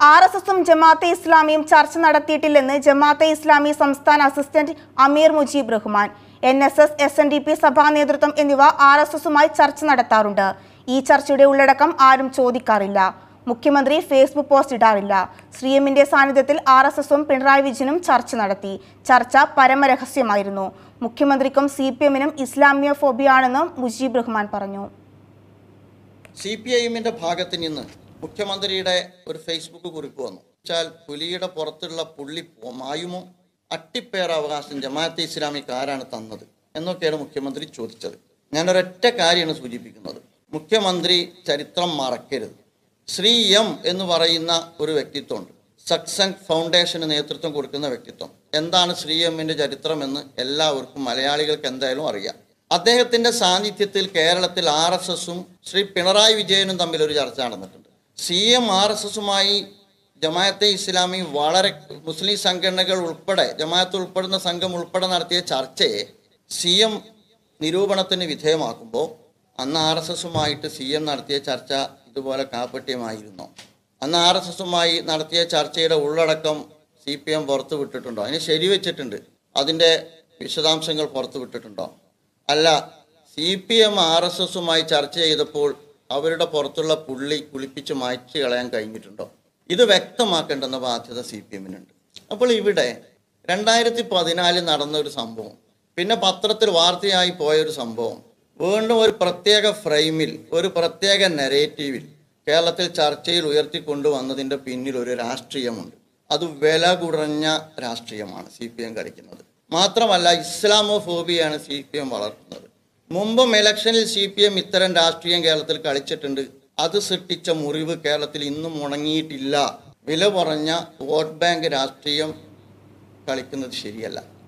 R S എസും ജമാഅത്തെ ഇസ്ലാമിയും ചർച്ച നടത്തിയിട്ടില്ലെന്ന് ജമാഅത്തെ ഇസ്ലാമി സംസ്ഥാന അസിസ്റ്റന്റ് അമീർ Mujeeb Rahman N S S S N D P സഭാ നേതൃത്വം എന്നിവ ആർ എസ് എസുമായി ചർച്ച നടത്താറുണ്ട് ഈ ചർച്ചയുടെ ഉള്ളടക്കം ആരും ചോദിക്കാറില്ല മുഖ്യമന്ത്രി ഫേസ്ബുക്ക് പോസ്റ്റ് ഇടാറില്ല ശ്രീ എമ്മിന്റെ സാന്നിധ്യത്തിൽ ആർ എസ് എസും പിണറായി വിജയനും ചർച്ച നടത്തി ചർച്ച പരമരഹസ്യമായിരുന്നു മുഖ്യമന്ത്രിക്കും സി പി എമ്മിനും ഇസ്ലാമിയോ ഫോബിയാണെന്നും മുജീബ് റഹ്മാൻ പറഞ്ഞു സി പി ഐ എമ്മിന്റെ ഭാഗത്ത് നിന്ന് മുഖ്യമന്ത്രിയുടെ ഒരു ഫേസ്ബുക്ക് കുറിപ്പ് വന്നു വെച്ചാൽ പുലിയുടെ പുറത്തുള്ള പുള്ളി പോ- മായുമോ അട്ടിപ്പേർ അവകാശം ജമാഅത്തെ ഇസ്ലാമിക്ക് ആരാണ് തന്നത് എന്നൊക്കെയാണ് മുഖ്യമന്ത്രി ചോദിച്ചത് ഞാൻ ഒരൊറ്റ കാര്യമാണ് സൂചിപ്പിക്കുന്നത് മുഖ്യമന്ത്രി ചരിത്രം മറക്കരുത് ശ്രീ എം എന്ന് പറയുന്ന ഒരു വ്യക്തിത്വമുണ്ട് സക്സങ് ഫൗണ്ടേഷന് നേതൃത്വം കൊടുക്കുന്ന വ്യക്തിത്വം എന്താണ് ശ്രീ എമ്മിന്റെ ചരിത്രം എന്ന് എല്ലാവർക്കും മലയാളികൾക്ക് എന്തായാലും അറിയാം അദ്ദേഹത്തിന്റെ സാന്നിധ്യത്തിൽ കേരളത്തിൽ ആർ എസ് എസും ശ്രീ പിണറായി വിജയനും തമ്മിൽ ഒരു ചർച്ച നടന്നിട്ടുണ്ട് സി എം ആർ എസ് എസുമായി ജമാഅത്തെ ഇസ്ലാമി വളരെ മുസ്ലിം സംഘടനകൾ ഉൾപ്പെടെ ജമാഅത്ത് ഉൾപ്പെടുന്ന സംഘം ഉൾപ്പെടെ നടത്തിയ ചർച്ചയെ സി എം നിരൂപണത്തിന് വിധേയമാക്കുമ്പോൾ അന്ന് ആർ എസ് എസുമായിട്ട് സി എം നടത്തിയ ചർച്ച ഇതുപോലെ കാപ്പട്യമായിരുന്നോ അന്ന് ആർ എസ് എസുമായി നടത്തിയ ചർച്ചയുടെ ഉള്ളടക്കം സി പി എം പുറത്തു വിട്ടിട്ടുണ്ടോ അതിന് ശരിവെച്ചിട്ടുണ്ട് അതിൻ്റെ വിശദാംശങ്ങൾ പുറത്തു വിട്ടിട്ടുണ്ടോ അല്ല C P M R S എസുമായി ചർച്ച ചെയ്തപ്പോൾ അവരുടെ പുറത്തുള്ള പുള്ളി കുളിപ്പിച്ച് മായ്ച്ചു കളയാൻ കഴിഞ്ഞിട്ടുണ്ടോ ഇത് വ്യക്തമാക്കേണ്ടെന്ന ബാധ്യത സി പി എമ്മിനുണ്ട് അപ്പോൾ ഇവിടെ രണ്ടായിരത്തി പതിനാലിൽ നടന്ന ഒരു സംഭവം പിന്നെ പത്രത്തിൽ വാർത്തയായി പോയ ഒരു സംഭവം വീണ്ടും ഒരു പ്രത്യേക ഫ്രെയിമിൽ ഒരു പ്രത്യേക നെറേറ്റീവിൽ കേരളത്തിൽ ചർച്ചയിൽ ഉയർത്തിക്കൊണ്ടുവന്നതിൻ്റെ പിന്നിൽ ഒരു രാഷ്ട്രീയമുണ്ട് അത് വില കുറഞ്ഞ രാഷ്ട്രീയമാണ് സി പി എം കളിക്കുന്നത് മാത്രമല്ല ഇസ്ലാമോ ഫോബിയാണ് സി പി എം വളർത്തുന്നത് മുമ്പും ഇലക്ഷനിൽ സി പി എം ഇത്തരം രാഷ്ട്രീയം കേരളത്തിൽ കളിച്ചിട്ടുണ്ട് അത് സൃഷ്ടിച്ച മുറിവ് കേരളത്തിൽ ഇന്നും ഉണങ്ങിയിട്ടില്ല വില കുറഞ്ഞ വോട്ട് ബാങ്ക് രാഷ്ട്രീയം കളിക്കുന്നത് ശരിയല്ല